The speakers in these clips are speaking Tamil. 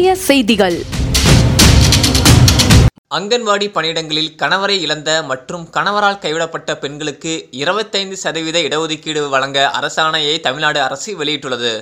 செய்திகள் அங்கன்வாடி பணியிடங்களில் கணவரை இழந்த மற்றும் கணவரால் கைவிடப்பட்ட பெண்களுக்கு இருபத்தைந்து சதவீத இடஒதுக்கீடு வழங்க அரசாணையை தமிழ்நாடு அரசு வெளியிட்டுள்ளது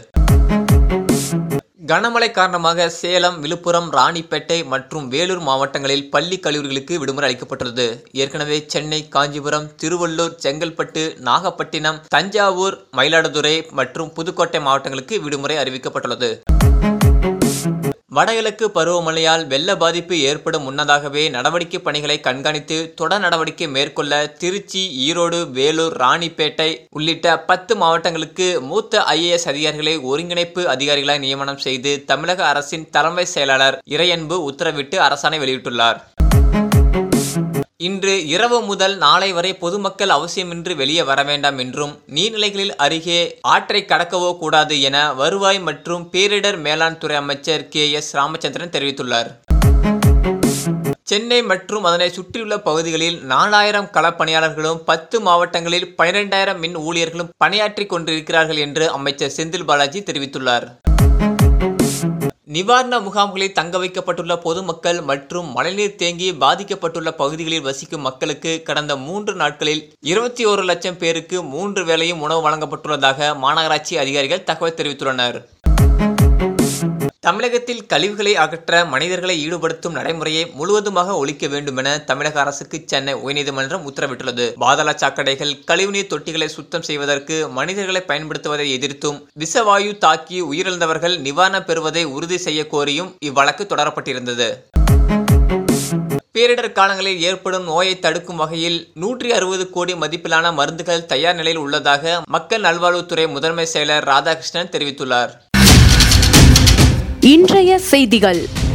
கனமழை காரணமாக சேலம் விழுப்புரம் ராணிப்பேட்டை மற்றும் வேலூர் மாவட்டங்களில் பள்ளி கல்லூரிகளுக்கு விடுமுறை அளிக்கப்பட்டுள்ளது ஏற்கனவே சென்னை காஞ்சிபுரம் திருவள்ளூர் செங்கல்பட்டு நாகப்பட்டினம் தஞ்சாவூர் மயிலாடுதுறை மற்றும் புதுக்கோட்டை மாவட்டங்களுக்கு விடுமுறை அறிவிக்கப்பட்டுள்ளது வடகிழக்கு பருவமழையால் வெள்ள பாதிப்பு ஏற்படும் முன்னதாகவே நடவடிக்கை பணிகளை கண்காணித்து தொடர் நடவடிக்கை மேற்கொள்ள திருச்சி ஈரோடு வேலூர் ராணிப்பேட்டை உள்ளிட்ட பத்து மாவட்டங்களுக்கு மூத்த ஐஏஎஸ் அதிகாரிகளை ஒருங்கிணைப்பு அதிகாரிகளாய் நியமனம் செய்து தமிழக அரசின் தலைமை செயலாளர் இறையன்பு உத்தரவிட்டு அரசாணை வெளியிட்டுள்ளார் இன்று இரவு முதல் நாளை வரை பொதுமக்கள் அவசியமின்றி வெளியே வர வேண்டாம் என்றும் நீர்நிலைகளில் அருகே ஆற்றை கடக்கவோ கூடாது என வருவாய் மற்றும் பேரிடர் மேலாண் துறை அமைச்சர் கே எஸ் ராமச்சந்திரன் தெரிவித்துள்ளார் சென்னை மற்றும் அதனை சுற்றியுள்ள பகுதிகளில் நாலாயிரம் களப்பணியாளர்களும் பத்து மாவட்டங்களில் பனிரெண்டாயிரம் மின் ஊழியர்களும் பணியாற்றி கொண்டிருக்கிறார்கள் என்று அமைச்சர் செந்தில் பாலாஜி தெரிவித்துள்ளார் நிவாரண முகாம்களில் தங்க வைக்கப்பட்டுள்ள பொதுமக்கள் மற்றும் மழைநீர் தேங்கி பாதிக்கப்பட்டுள்ள பகுதிகளில் வசிக்கும் மக்களுக்கு கடந்த மூன்று நாட்களில் இருபத்தி ஒரு லட்சம் பேருக்கு மூன்று வேளையும் உணவு வழங்கப்பட்டுள்ளதாக மாநகராட்சி அதிகாரிகள் தகவல் தெரிவித்துள்ளனர் தமிழகத்தில் கழிவுகளை அகற்ற மனிதர்களை ஈடுபடுத்தும் நடைமுறையை முழுவதுமாக ஒழிக்க வேண்டும் என தமிழக அரசுக்கு சென்னை உயர்நீதிமன்றம் உத்தரவிட்டுள்ளது பாதாள சாக்கடைகள் கழிவுநீர் தொட்டிகளை சுத்தம் செய்வதற்கு மனிதர்களை பயன்படுத்துவதை எதிர்த்தும் விஷவாயு தாக்கி உயிரிழந்தவர்கள் நிவாரணம் பெறுவதை உறுதி செய்ய கோரியும் இவ்வழக்கு தொடரப்பட்டிருந்தது பேரிடர் காலங்களில் ஏற்படும் நோயை தடுக்கும் வகையில் நூற்றி அறுபது கோடி மதிப்பிலான மருந்துகள் தயார் நிலையில் உள்ளதாக மக்கள் நல்வாழ்வுத்துறை முதன்மை செயலர் ராதாகிருஷ்ணன் தெரிவித்துள்ளார் இன்றைய செய்திகள்